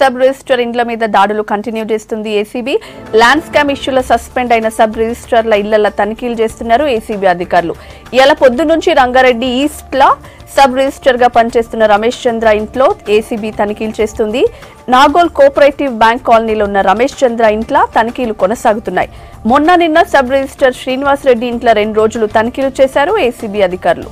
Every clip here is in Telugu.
సబ్ రిజిస్టర్ ఇండ్ల మీద దాడులు కంటిన్యూ చేస్తుంది ఏసీబీ ల్యాండ్ స్కామ్ ఇష్యూలో సస్పెండ్ అయిన సబ్ రిజిస్టర్ల ఇళ్ల తనిఖీలు చేస్తున్నారు ఏసీబీ అధికారులు ఇవాళ పొద్దు నుంచి రంగారెడ్డి ఈస్ట్ లా సబ్ రిజిస్టర్ గా పనిచేస్తున్న రమేష్ చంద్ర ఇంట్లో ఏసీబీ తనిఖీలు చేస్తుంది నాగోల్ కోఆపరేటివ్ బ్యాంక్ కాలనీలో ఉన్న రమేష్ చంద్ర ఇంట్లో తనిఖీలు కొనసాగుతున్నాయి మొన్న నిన్న సబ్ రిజిస్టర్ శ్రీనివాస్ రెడ్డి ఇంట్లో రెండు రోజులు తనిఖీలు చేశారు ఏసీబీ అధికారులు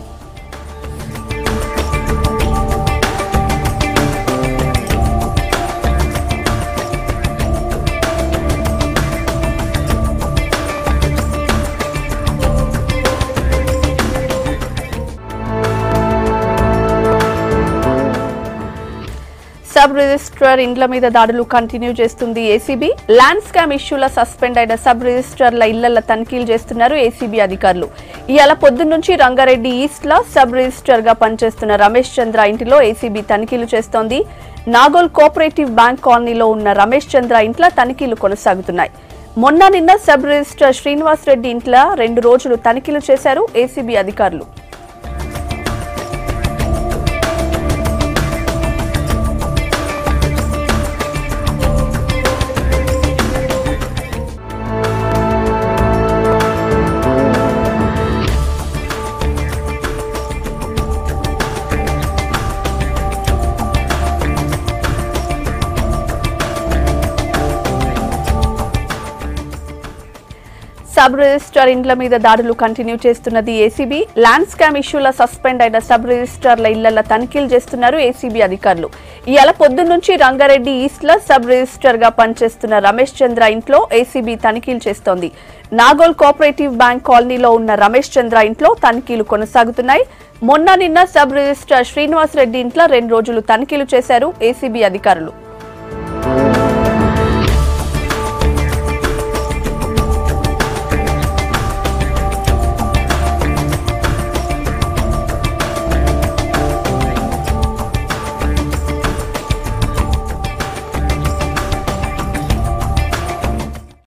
సబ్ రిజిస్ట్రార్ ఇండ్ల మీద దాడులు కంటిన్యూ చేస్తుంది ఏసీబీ ల్యాండ్ స్కామ్ ఇష్యూల సస్పెండ్ అయిన సబ్ రిజిస్ట్రార్ల ఇళ్ల తనిఖీలు చేస్తున్నారు ఏసీబీ అధికారులు ఇవాళ పొద్దున్నుంచి రంగారెడ్డి ఈస్ట్ లో సబ్ రిజిస్ట్రార్ గా పనిచేస్తున్న రమేష్ చంద్ర ఇంటిలో ఏసీబీ తనిఖీలు చేస్తోంది నాగోల్ కోఆపరేటివ్ బ్యాంక్ కాలనీలో ఉన్న రమేష్ చంద్ర ఇంట్లో తనిఖీలు కొనసాగుతున్నాయి మొన్న నిన్న సబ్ రిజిస్ట్రార్ శ్రీనివాస్ రెడ్డి ఇంట్లో రెండు రోజులు తనిఖీలు చేశారు ఏసీబీ అధికారులు సబ్ రిజిస్ట్రార్ ఇండ్ల మీద దాడులు కంటిన్యూ చేస్తున్నది ఏసీబీ ల్యాండ్ స్కామ్ ఇష్యూల సస్పెండ్ అయిన సబ్ రిజిస్ట్రార్ల ఇళ్ల తనిఖీలు చేస్తున్నారు ఏసీబీ అధికారులు ఇవాళ పొద్దున్నుంచి రంగారెడ్డి ఈస్ట్ లో సబ్ రిజిస్ట్రార్ గా పనిచేస్తున్న రమేష్ చంద్ర ఇంట్లో ఏసీబీ తనిఖీలు చేస్తోంది నాగోల్ కోఆపరేటివ్ బ్యాంక్ కాలనీలో ఉన్న రమేష్ చంద్ర ఇంట్లో తనిఖీలు కొనసాగుతున్నాయి మొన్న నిన్న సబ్ రిజిస్ట్రార్ శ్రీనివాస్ రెడ్డి ఇంట్లో రెండు రోజులు తనిఖీలు చేశారు ఏసీబీ అధికారులు